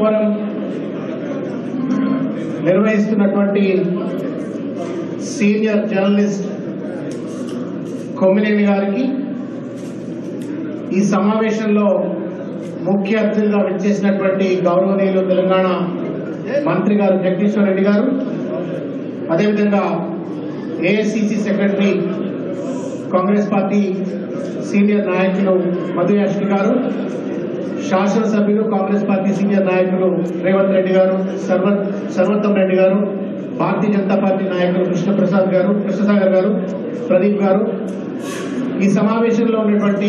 Forum నిర్వహిస్తున్నటువంటి senior journalist Kommineni గారికి ఈ సమావేశంలో ముఖ్య అతిథిగా విచ్చేసినటువంటి గౌరవనీయులు తెలంగాణ మంత్రి గారు జగదీశ్వర్ రెడ్డి గారు అదేవిధంగా AICC secretary Congress party senior నాయకులు మధు యాష్కి గారు శాసనసభ్యులు కాంగ్రెస్ పార్టీ సీనియర్ నాయకులు రేవంత్ రెడ్డి గారు సర్వ సర్వోత్తం రెడ్డి గారు భారతీయ జనతా పార్టీ నాయకులు కృష్ణప్రసాద్ గారు కృష్ణసాగర్ గారు ప్రదీప్ గారు ఈ సమావేశంలో ఉన్నటువంటి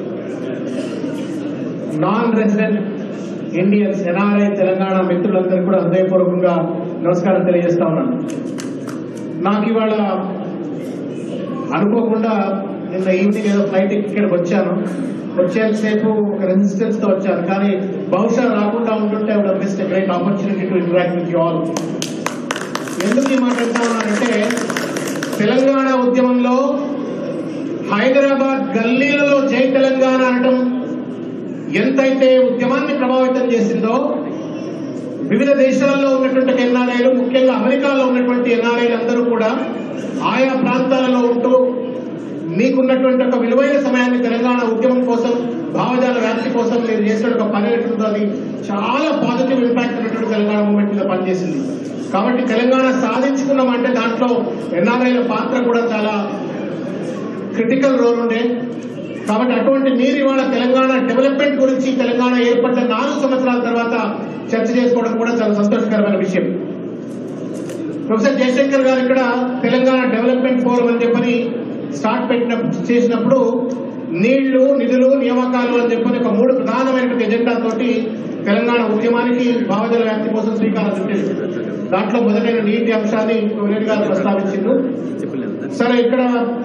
non resident Indians NRI Telangana మిత్రులందరూ కూడా హృదయపూర్వకంగా నమస్కారం తెలియజేస్తా ఉన్నాను నాకు ఇవాళ అనుకోకుండా నిన్న ఈవినింగ్ ఏదో ఫ్లైట్ ఇక్కడికి వచ్చాను వచ్చేంతసేపు ఒక రెసిస్టెన్స్ తో వచ్చాను కానీ బహుశా రాకుండా ఉంటుంటే ఒక missed great opportunity to interact with you all ఎందుకు ఈ మాట చెప్తా ఉన్నానంటే తెలంగాణ ఉద్యమంలో హైదరాబాద్ గల్లీలలో జై తెలంగాణ అనటం ఎంతైతే ఉద్యమాన్ని ప్రభావితం చేసిందో వివిధ దేశాల్లో ఉన్నటువంటి ఎన్ఆర్ఐలు ముఖ్యంగా అమెరికాలో ఉన్నటువంటి ఎన్ఆర్ఐలు అందరూ కూడా ఆయా ప్రాంతాలలో ఉంటూ మీకున్నటువంటి ఒక విలువైన సమయాన్ని తెలంగాణ ఉద్యమం కోసం భావజాల వ్యాప్తి కోసం మీరు చేసిన ఒక పని ఎట్లుందో అది చాలా పాజిటివ్ ఇంపాక్ట్ ఉన్నటువంటి తెలంగాణ మూమెంట్ మీద పనిచేసింది కాబట్టి తెలంగాణ సాధించుకున్నామంటే దాంట్లో ఎన్ఆర్ఐల పాత్ర కూడా చాలా క్రిటికల్ రోల్ ఉండే కాబట్టి అటువంటి మీరు ఇవాళ తెలంగాణ డెవలప్మెంట్ గురించి తెలంగాణ ఏర్పడ్డ నాలుగు సంవత్సరాల తర్వాత చర్చ చేసుకోవడం కూడా చాలా సంతోషకరమైన విషయం ప్రొఫెసర్ జయశంకర్ గారు ఇక్కడ తెలంగాణ డెవలప్మెంట్ ఫోరం అని చెప్పని స్టార్ట్ పెట్టిన చేసినప్పుడు నీళ్లు నిధులు నియామకాలు అని చెప్పని ఒక మూడు ప్రధానమైనటువంటి ఎజెండా తోటి తెలంగాణ ఉద్యమానికి భావజల వ్యాప్తి కోసం శ్రీకారం చుట్టింది దాంట్లో మొదలైన నీటి అంశాన్ని వినయ్ గారు ప్రస్తావించిండ్రు సరే ఇక్కడ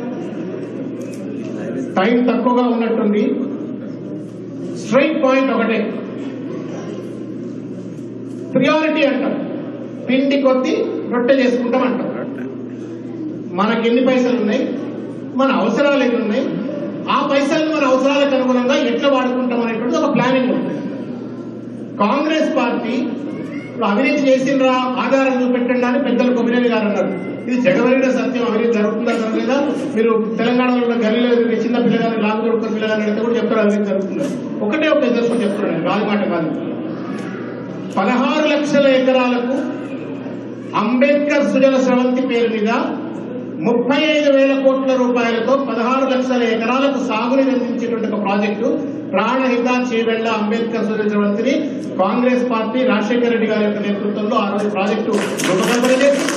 టైం తక్కువగా ఉన్నట్టుంది స్ట్రైట్ పాయింట్ ఒకటే ప్రియారిటీ అంటాం పిండి కొద్ది రొట్టె చేసుకుంటాం అంటాం మనకి ఎన్ని పైసలు ఉన్నాయి మన అవసరాలు ఎన్ని ఉన్నాయి ఆ పైసలను మన అవసరాలకు అనుగుణంగా ఎట్లా వాడుకుంటాం అనేటువంటి ఒక ప్లానింగ్ ఉంది కాంగ్రెస్ పార్టీ ఇప్పుడు అవినీతి చేసిండ్రా ఆధారం చూపెట్టండి అని పెద్దలు కొమ్మినేని గారు అన్నారు ఇది జగవరిన సత్యం అవినీతి జరుగుతుందా జరగలేదా మీరు తెలంగాణలో ఉన్న గల్లీలో ఎదిగే చిన్న పిల్లగాని లాగు దొరుకుతున్న పిల్లగాని అడిగితే కూడా చెప్తారు అవినీతి జరుగుతుంది ఒకటే ఒక నిదర్శనం చెప్తున్నాను గాలి మాట కాదు పదహారు లక్షల ఎకరాలకు అంబేద్కర్ సుజల స్రవంతి పేరు మీద ముప్పై ఐదు వేల కోట్ల రూపాయలతో పదహారు లక్షల ఎకరాలకు సాగుని అందించేటువంటి ఒక ప్రాజెక్టు ప్రాణహిత చేవెళ్ల అంబేద్కర్ సుజల స్రవంతిని కాంగ్రెస్ పార్టీ రాజశేఖర రెడ్డి గారి యొక్క నేతృత్వంలో ఆ రోజు ప్రాజెక్టు రూపకల్పన చేసి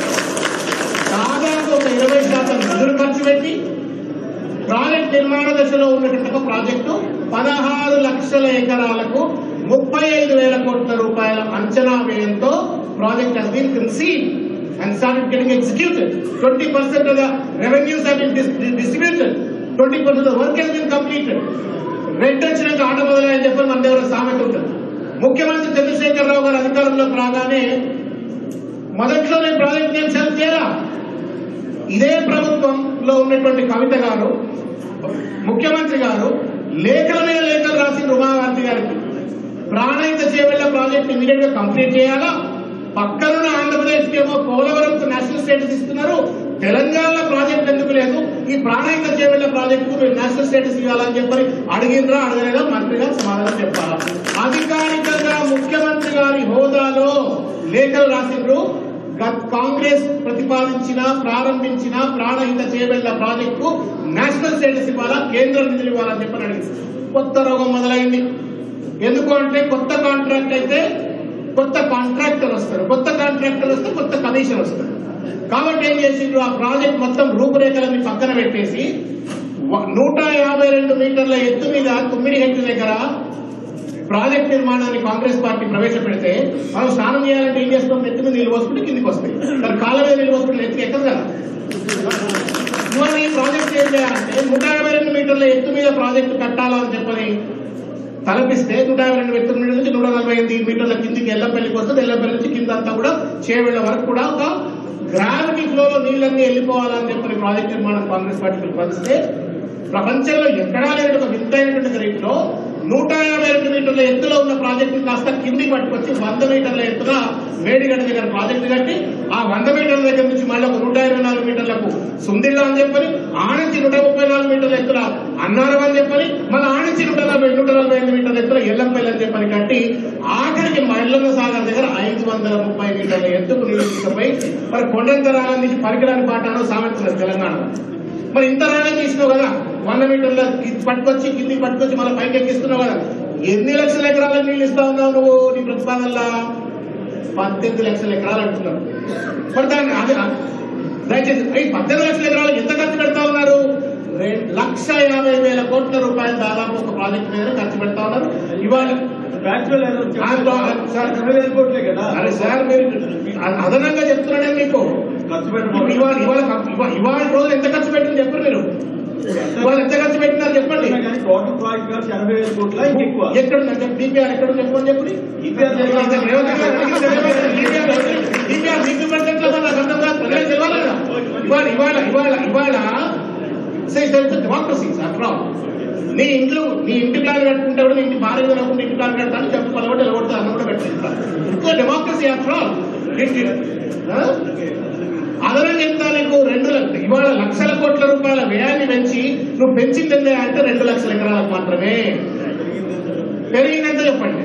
దాదాపు ఒక ఇరవై శాతం నిధులు ఖర్చు పెట్టి ప్రాజెక్ట్ నిర్మాణ దశలో ఉన్నటువంటి ఒక ప్రాజెక్టు పదహారు లక్షల ఎకరాలకు ముప్పై ఐదు వేల కోట్ల రూపాయల అంచనా వ్యయంతో project has been conceived and started getting executed. 20% of the revenues have been dis- distributed. 20% of the work has been completed. Red వచ్చినాక ఆట మొదలైన చెప్పని మన దగ్గర సామెత ఉంటుంది ముఖ్యమంత్రి చంద్రశేఖరరావు గారు అధికారంలోకి రాగానే మొదట్లోనే ప్రాజెక్ట్ నేమ్ సెలెక్ట్ చేయాలా ఇదే ప్రభుత్వంలో ఉన్నటువంటి కవిత గారు ముఖ్యమంత్రి గారు లేఖల మీద లేఖలు రాసి ఉమాగాంధీ గారికి ప్రాణహిత చేవెళ్ల ప్రాజెక్ట్ ఇమీడియట్ గా కంప్లీట్ చేయాలా పక్కనున్న ఆంధ్రప్రదేశ్ ఏమో పోలవరం నేషనల్ స్టేటస్ ఇస్తున్నారు తెలంగాణ ప్రాజెక్ట్ ఎందుకు లేదు ఈ ప్రాణహిత చేవెళ్ల ప్రాజెక్టు మీరు నేషనల్ స్టేటస్ ఇవ్వాలని చెప్పని అడిగినరా అడగలేదా మంత్రిగా సమాధానం చెప్పాలా అధికారికంగా ముఖ్యమంత్రి గారి హోదాలో లేఖలు రాసిండ్రు గత కాంగ్రెస్ ప్రతిపాదించిన ప్రారంభించిన Pranahita Chevella project national status ఇవ్వాలా కేంద్ర నిధులు ఇవ్వాలని చెప్పని అడిగింది కొత్త రోగం మొదలైంది ఎందుకు అంటే కొత్త కాంట్రాక్ట్ అయితే కొత్త కాంట్రాక్టర్ వస్తారు కొత్త కాంట్రాక్టర్ వస్తే కొత్త కమిషన్ వస్తారు కాబట్టి ఏం చేసిండ్రు ఆ ప్రాజెక్ట్ మొత్తం రూపురేఖలన్నీ పక్కన పెట్టేసి వ- నూట యాభై రెండు మీటర్ల ఎత్తు మీద తొమ్మిది హెక్టర్ దగ్గర ప్రాజెక్ట్ నిర్మాణాన్ని కాంగ్రెస్ పార్టీ ప్రవేశపెడితే మనం స్నానం చేయాలంటే ఏం చేస్తాం నెత్తి మీద నీళ్ళు పోసుకుంటే కిందికి వస్తాయి మరి కాళ్ళ మీద నీళ్ళు పోసుకుంటే నెత్తికి ఎక్కదు కదా ఇవాళ ఈ ప్రాజెక్ట్ ఏం చేయాలంటే నూట యాభై రెండు మీటర్ల ఎత్తు మీద ప్రాజెక్టు కట్టాలని చెప్పని తలపిస్తే నూట యాభై రెండు మీటర్ల నుంచి నూట నలభై ఎనిమిది మీటర్ల కిందికి ఎల్లపల్లికి వస్తుంది ఎల్లపల్లి నుంచి కింద అంతా కూడా చేవెళ్ల వరకు కూడా ఒక గ్రావిటీ ఫ్లోలో నీళ్ళన్నీ వెళ్ళిపోవాలని చెప్పని ప్రాజెక్ట్ నిర్మాణం కాంగ్రెస్ పార్టీ ప్రతిపాదిస్తే ప్రపంచంలో ఎక్కడా లేని ఒక వింతైనటువంటి రీతిలో నూట యాభై రెండు మీటర్ల ఎత్తులో ఉన్న ప్రాజెక్టు కాస్త కింది పట్టుకొచ్చి వంద మీటర్ల ఎత్తున మేడిగడ్డ దగ్గర ప్రాజెక్టు కట్టి ఆ వంద మీటర్ల దగ్గర నుంచి మళ్ళీ ఒక నూట ఇరవై నాలుగు మీటర్లకు సుందిల్లా అని చెప్పని ఆ నుంచి నూట ముప్పై నాలుగు మీటర్ల ఎత్తున అన్నారం అని చెప్పని మళ్ళీ ఆ నుంచి నూట నలభై నూట నలభై ఎనిమిది మీటర్ల ఎత్తున ఎల్లంపల్లి అని చెప్పని కట్టి ఆఖరికి మల్లన్న సాగర్ దగ్గర ఐదు వందల ముప్పై మీటర్ల ఎత్తుకు నీళ్లు తీసుకుపోయి మరి కొండంత రాగం నుంచి పరికరాన్ని పాటాను సామెతున్నారు తెలంగాణలో మరి ఇంత రాగం తీసినావు కదా వంద మీటర్ల కి- పట్టుకొచ్చి కిందికి పట్టుకొచ్చి మళ్ళీ పైకి ఎక్కిస్తున్నావు కదా ఎన్ని లక్షల ఎకరాలకు నీళ్ళు ఇస్తా ఉన్నావు నువ్వు నీ ప్రతిపాదనలా పద్దెనిమిది లక్షల ఎకరాలు అంటున్నారు మరి దాన్ని అది దయచేసి ఈ పద్దెనిమిది లక్షల ఎకరాలకు ఎంత ఖర్చు పెడతా ఉన్నారు రెండు లక్ష యాభై వేల కోట్ల రూపాయలు దాదాపు ఒక ప్రాజెక్ట్ మీద ఖర్చు పెడతా ఉన్నారు ఇవాళ ఫ్యాక్చువల్ ఎర్రర్ ఆ, ఆ, సార్. ఇరవై వేల కోట్లే కదా అరే సార్ మీరు అ- అదనంగా చెప్తున్నాడే మీకు ఖర్చు ఇప్పుడు ఇవాళ ఇవాళ ఇవాళ ఇవాళ రోజులు ఎంత ఖర్చు పెట్టింది చెప్పండి మీరు ఇవాళ ఎంత ఖర్చు పెట్టినారు చెప్పండి కానీ టోటల్ ప్రాజెక్ట్ ఖర్చు ఎనభై వేల కోట్ల ఇంకెక్కువ ఎక్కడ అంటే డిపిఆర్ ఎక్కడ చెప్పండి చెప్పండి DPR డిపిఆర్ మీకు పెట్టట్లో నాకు అర్థం కాదు ప్రజలకు తెలియాలి కదా ఇవాళ ఇవాళ ఇవాళ ఇవాళ డెమోక్రసీ ఆఫ్టర్ ఆల్ నీ ఇంట్లో నీ ఇంటి ప్లాన్ కట్టుకుంటే కూడా నీ ఇంటి భార్య కనుకుంటే ఇంటి ప్లాన్ కట్టాలని చెప్పి పలవటి నిలబడితే అన్న కూడా పెట్టిస్తా ఇంకో డెమోక్రసీ ఆఫ్టర్ ఆల్ అదనంగా ఎంత నీకు రెండు లక్ష- ఇవాళ లక్షల కోట్ల రూపాయల వ్యయాన్ని పెంచి నువ్వు పెంచిందే అంటే రెండు లక్షల ఎకరాలకు మాత్రమే పెరిగిందంటే చెప్పండి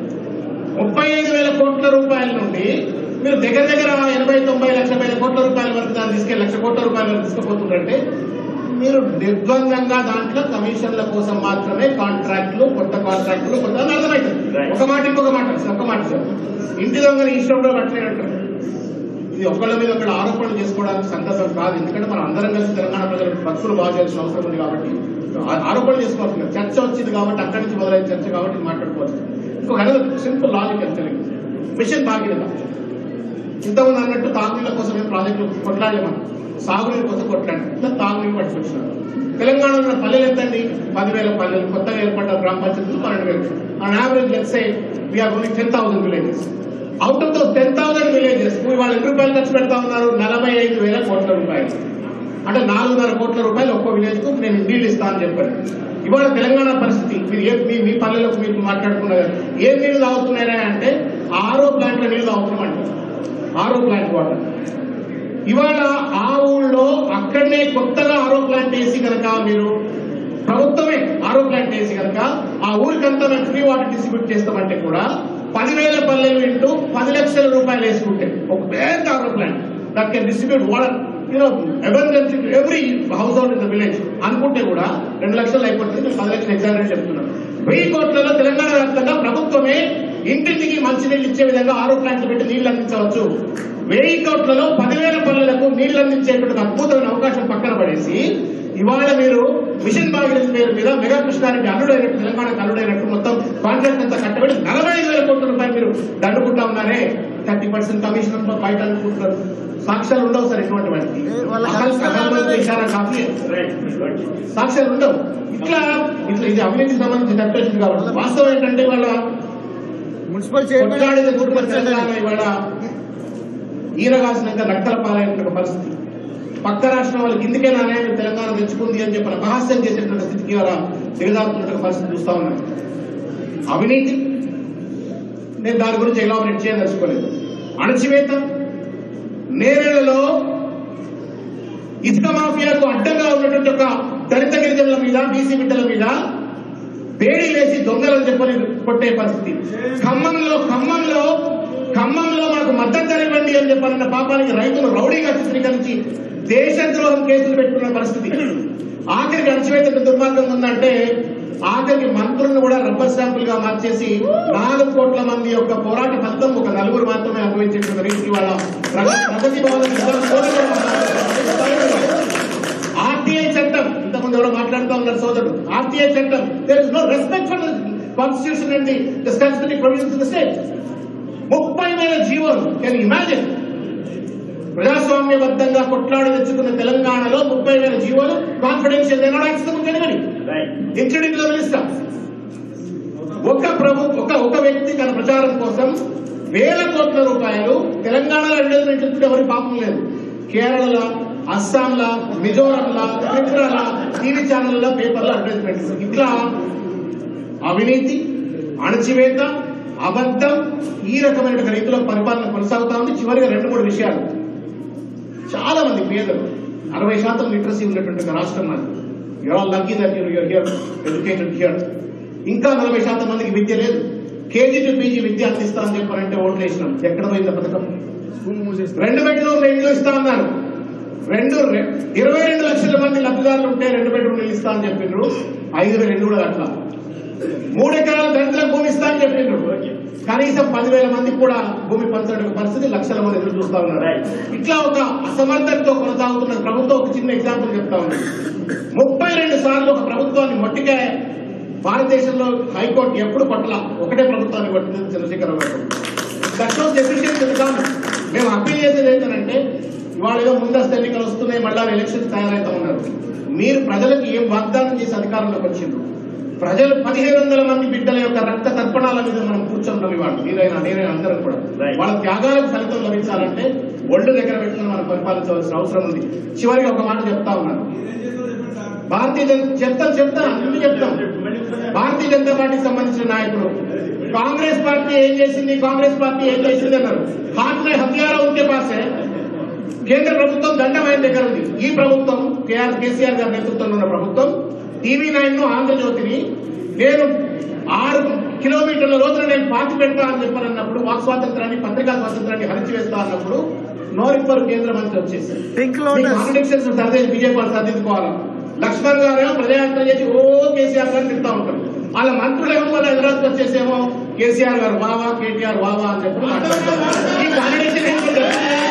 ముప్పై ఐదు వేల కోట్ల రూపాయల నుండి మీరు దగ్గర దగ్గర ఎనభై తొంభై లక్షల వేల కోట్ల రూపాయల వరకు దాన్ని తీసుకెళ్ళి లక్ష కోట్ల రూపాయల వరకు తీసుకుపోతుందంటే మీరు నిర్ద్వందంగా దాంట్లో కమిషన్ల కోసం మాత్రమే కాంట్రాక్టులు కొత్త కాంట్రాక్టులు కొత్త అని అర్థమవుతుంది ఒక మాట ఇంకొక మాట ఒక మాట సార్ ఇంటి దొంగని ఇష్టంలో పట్టలేదంటారు ఇది ఒకళ్ళ మీద ఒకళ్ళు ఆరోపణలు చేసుకోవడానికి సందర్భం కాదు ఎందుకంటే మనం అందరం కలిసి తెలంగాణ ప్రజలకు బతుకులు బాగు చేయాల్సిన అవసరం ఉంది కాబట్టి ఆ- ఆరోపణలు చేసుకోవాల్సింది చర్చ వచ్చింది కాబట్టి అక్కడి నుంచి మొదలైన చర్చ కాబట్టి ఇది మాట్లాడుకోవచ్చు ఇంకొక అనేది సింపుల్ లాజిక్ అని తెలియదు మిషన్ భాగీరథ ఇంతకుముందు అన్నట్టు తాగునీళ్ళ కోసం ఏం ప్రాజెక్టులు కొట్లాడలేమని సాగునీరు కోసం కొట్లాడి ఇట్లా తాగునీరు పట్టుకొచ్చినారు తెలంగాణలో ఉన్న పల్లెలు ఎంతండి పదివేల పల్లెలు కొత్తగా ఏర్పడ్డ గ్రామ పంచాయతీలు పన్నెండు వేలు on average let's say we are only ten thousand villages out of those ten thousand villages వాళ్ళు ఎన్ని రూపాయలు ఖర్చు పెడతా ఉన్నారు నలభై ఐదు వేల కోట్ల రూపాయలు అంటే నాలుగున్నర కోట్ల రూపాయలు ఒక్కో విలేజ్ కు నేను నీళ్లు ఇస్తానని చెప్పాను ఇవాళ తెలంగాణ పరిస్థితి మీరు ఏ మీ మీ పల్లెలకు మీరు మాట్లాడుకున్నారు ఏం నీళ్లు తాగుతున్నారా అంటే ఆరో ప్లాంట్ల నీళ్లు తాగుతున్నామంట ఆరో ప్లాంట్ వాటర్ ఇవాళ ఆ ఊళ్ళో అక్కడనే కొత్తగా ఆరో ప్లాంట్ వేసి కనుక మీరు ప్రభుత్వమే ఆరో ప్లాంట్ వేసి కనుక ఆ ఊరికంతా మేము ఫ్రీ వాటర్ డిస్ట్రిబ్యూట్ చేస్తామంటే కూడా పదివేల పల్లెలు ఇంటూ పది లక్షల రూపాయలు వేసుకుంటే ఒక పెద్ద RO plant that can distribute water you know abundance every household in the village అనుకుంటే కూడా రెండు లక్షలు అయిపోతుంది నేను పది లక్షలు ఎగ్జామినేట్ చెప్తున్నాను వెయ్యి కోట్లలో తెలంగాణ వ్యాప్తంగా ప్రభుత్వమే ఇంటింటికి మంచినీళ్ళు ఇచ్చే విధంగా ఆరో ప్లాంట్లు పెట్టి నీళ్లు అందించవచ్చు వెయ్యి కోట్లలో పదివేల పనులకు నీళ్లు అందించేటువంటి అద్భుతమైన అవకాశం పక్కన పడేసి ఇవాళ మీరు మిషన్ భాగీరథ పేరు మీద మెగా కృష్ణారెడ్డి అల్లుడైనట్టు తెలంగాణకు అల్లుడైనట్టు మొత్తం కాంట్రాక్ట్ అంతా కట్టబడి నలభై ఐదు వేల కోట్ల రూపాయలు మీరు దండుకుంటా ఉన్నారే థర్టీ పర్సెంట్ కమిషన్ బయట అనుకుంటున్నారు సాక్ష్యాలు ఉండవు సార్ ఎటువంటి వాటికి అసలు సభలో ఇషారా కాఫీ సాక్ష్యాలు ఉండవు ఇట్లా ఇట్లా ఇది అవినీతికి సంబంధించి చట్టం కాబట్టి వాస్తవం ఏంటంటే వాళ్ళ మున్సిపల్ చైర్మన్ కొట్లాడిన కుటుంబ తెలంగాణ ఇవాళ ఈర కాసినాక రక్తల పాలైన పరిస్థితి పక్క రాష్ట్రం వాళ్ళకి ఇందుకే నా న్యాయం తెలంగాణ తెచ్చుకుంది అని చెప్పి రహస్యం చేసేటువంటి స్థితికి ఇవాళ దిగజారుతున్న పరిస్థితి చూస్తా ఉన్నాం అవినీతి నేను దాని గురించి ఎలాబరేట్ చేయదలుచుకోలేదు అణచివేత నేరేళ్లలో ఇసుక మాఫియాకు అడ్డంగా ఉన్నటువంటి ఒక దళిత గిరిజనుల మీద బీసీ బిడ్డల మీద వేడి వేసి దొంగలని చెప్పని కొట్టే పరిస్థితి ఖమ్మంలో ఖమ్మంలో ఖమ్మంలో మాకు మద్దతు ధర ఇవ్వండి అని చెప్పాలన్న పాపానికి రైతులు రౌడీగా చిత్రీకరించి దేశద్రోహం కేసులు పెట్టుకున్న పరిస్థితి ఆఖరికి అణచివేత దుర్మార్గం ఉందంటే ఆఖరికి మంత్రులను కూడా రబ్బర్ స్టాంపుల్ గా మార్చేసి నాలుగు కోట్ల మంది యొక్క పోరాట ఫలితం ఒక నలుగురు మాత్రమే అనుభవించేటువంటి రీతికి వాళ్ళ ప్రగతి ప్రగతి భవన్ ఆర్టీఐ చట్టం ఇంతకుముందు ఎవరో మాట్లాడుతూ ఉన్నారు సోదరుడు ఆర్టీఐ చట్టం there is no respect for constitution and the statutory provisions the state ముప్పై వేల జీవోలు కెన్ ఇమాజిన్ ప్రజాస్వామ్యబద్ధంగా కొట్లాడి తెచ్చుకున్న తెలంగాణలో ముప్పై వేల జీవోలు కాన్ఫిడెన్షియల్ కనిపడి ఇంక్లూడింగ్ ద మినిస్టర్ ఒక ప్రభు ఒక ఒక వ్యక్తి తన ప్రచారం కోసం వేల కోట్ల రూపాయలు తెలంగాణలో అడ్వర్టైజ్మెంట్ ఇస్తుంటే ఎవరి పాపం లేదు కేరళలో అస్సాంలా మిజోరాంలా త్రిపురలా టీవీ ఛానళ్ళలో పేపర్లో అడ్వర్టైజ్మెంట్ ఇట్లా అవినీతి అణచివేత అబద్ధం ఈ రకమైన రీతిలో పరిపాలన కొనసాగుతా ఉంది చివరిగా రెండు మూడు విషయాలు చాలా మంది పేదలు అరవై శాతం లిటరసీ ఉన్నటువంటి ఒక రాష్ట్రం అది you're all lucky that you're you're here educated here ఇంకా నలభై శాతం మందికి విద్య లేదు కేజీ టు పీజీ విద్య అందిస్తామని చెప్పారంటే ఓట్లు వేసినాం ఎక్కడ పోయింది ఆ పథకం స్కూల్ మూసేస్తారు రెండు బెడ్రూమ్ ఇల్లు ఇస్తా అన్నారు రెండు రె- ఇరవై రెండు లక్షల మంది లబ్ధిదారులు ఉంటే రెండు బెడ్రూమ్ ఇల్లు ఇస్తా అని చెప్పిండ్రు ఐదు వేల ఇల్లు కూడా అట్లా మూడు ఎకరాల దళితులకు భూమి ఇస్తా అని చెప్పిండ్రు కనీసం పదివేల మందికి కూడా భూమి పంచడానికి పరిస్థితి లక్షల మంది ఎదురు చూస్తా ఉన్నారు ఇట్లా ఒక అసమర్థతతో కొనసాగుతున్న ప్రభుత్వం ఒక చిన్న ఎగ్జాంపుల్ చెప్తా ఉంది ముప్పై రెండు సార్లు ఒక ప్రభుత్వాన్ని మొట్టికాయ భారతదేశంలో హైకోర్టు ఎప్పుడు పట్ల ఒకటే ప్రభుత్వాన్ని పట్టింది చంద్రశేఖరరావు గారు దట్ డెఫిషియన్సీ కాదు మేము అప్పీల్ చేసేది ఏంటంటే ఇవాళ ఏదో ముందస్తు ఎన్నికలు వస్తున్నాయి మళ్ళా ఎలక్షన్స్ తయారైతా ఉన్నారు మీరు ప్రజలకు ఏం వాగ్దానం చేసి అధికారంలోకి వచ్చిండ్రు ప్రజలు పదిహేను వందల మంది బిడ్డల యొక్క రక్త తర్పణాల మీద మనం కూర్చుంటాం ఇవాళ మీరైనా నేనైనా అందరం కూడా Right. వాళ్ళ త్యాగాలకు ఫలితం లభించాలంటే ఒళ్ళు దగ్గర పెట్టుకుని మనం పరిపాలించవలసిన అవసరం ఉంది చివరికి ఒక మాట చెప్తా ఉన్నాను భారతీయ జన- చెప్తాం చెప్తాం అన్ని చెప్తాం భారతీయ జనతా పార్టీకి సంబంధించిన నాయకులు కాంగ్రెస్ పార్టీ ఏం చేసింది కాంగ్రెస్ పార్టీ ఏం చేసింది అన్నారు హాత్ మే హత్యారా ఉంటే పాసే కేంద్ర ప్రభుత్వం దండం ఆయన దగ్గర ఉంది ఈ ప్రభుత్వం కేఆర్ కేసీఆర్ గారి నేతృత్వంలో ఉన్న ప్రభుత్వం టీవీ నైన్ ను ఆంధ్రజ్యోతిని నేను ఆరు కిలోమీటర్ల రోజున నేను పాతి పెడతా అని చెప్పారన్నప్పుడు వాక్ స్వాతంత్రాన్ని పత్రికా స్వాతంత్రాన్ని హరించి వేస్తా అన్నప్పుడు నోరిప్పరు కేంద్ర మంత్రి వచ్చేసారు పింక్ మీ లోటస్ కాంట్రడిక్షన్స్ సర్దే బీజేపీ వాళ్ళు సర్దిద్దుకోవాలి లక్ష్మణ్ గారు ఏమో ప్రజాయాత్ర చేసి ఓ కేసీఆర్ గారిని తింటా ఉంటారు వాళ్ళ మంత్రులు ఏమో వాళ్ళ హైదరాబాద్ వచ్చేసేమో కేసీఆర్ గారు వావా కేటీఆర్ వావా అని చెప్పి మాట్లాడతారు ఈ కాంట్రడిక్షన్ ఏం లేదు.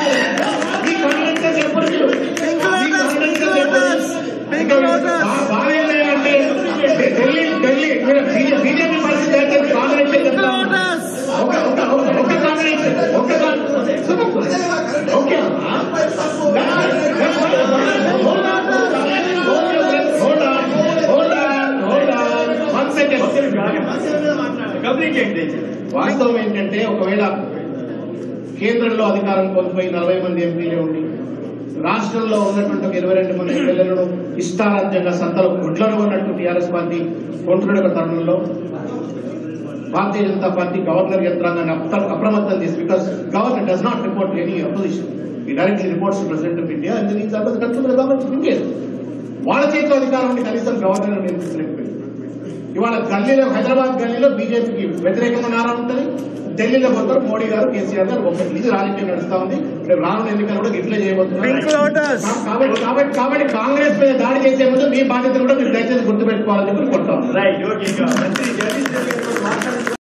ఈ కాంట్రడిక్షన్ చెప్పరు మీరు. పింక్ ఈ లోటస్ పింక్ కాంట్రడిక్షన్ చెప్పరు. లోటస్ పింక్ లోటస్ బా- బాగా ఏం లేదంటే ఢిల్లీ ఢిల్లీ మీరు బీజేపీ పరిస్థితి ఏంటంటే కాంట్రడిక్షన్ పింక్ చెప్తారు లోటస్ ఒక ఒక ఒక- ఒక కాంట్రడిక్షన్ ఒక కాంట్రడిక్షన్ ఓకే కంప్లీట్ చేయండి వాస్తవం ఏంటంటే ఒకవేళ కేంద్రంలో అధికారం కోల్పోయి నలభై మంది ఎంపీలే ఉండి రాష్ట్రంలో ఉన్నటువంటి ఒక ఇరవై రెండు మంది ఎమ్మెల్యేలను ఇష్టారాజ్యంగా సత్తలు గుడ్లను ఉన్నట్టు టీఆర్ఎస్ పార్టీ కొంటున్న తరుణంలో భారతీయ జనతా పార్టీ గవర్నర్ యంత్రాంగాన్ని అప్ర- అప్రమత్తం చేసి because governor does not report any opposition ఈ directly reports president of India and దీనికి కంట్రోల్ గవర్నమెంట్ ఆఫ్ ఇండియా వాళ్ళ చేతిలో అధికారం ఉండి కనీసం గవర్నర్ నియమించలేకపోయింది ఇవాళ గల్లీలో హైదరాబాద్ గల్లీలో బీజేపీకి వ్యతిరేకంగా నారా ఉంటుంది ఢిల్లీలో పోతారు మోడీ గారు కేసీఆర్ గారు ఒక ఇది రాజకీయం నడుస్తా ఉంది రేపు రానున్న ఎన్నికలు కూడా ఇట్లే చేయబోతున్నారు పింక్ లోటస్ కా- కాబట్టి కాబట్టి కాబట్టి కాంగ్రెస్ మీద దాడి చేసే ముందు మీ బాధ్యత కూడా మీరు దయచేసి గుర్తుపెట్టుకోవాలని చెప్పి కొట్టాం రైట్ ఓకే ఇంకా మంత్రి జగదీష్ రెడ్డి గారు మాట్లాడుతున్నారు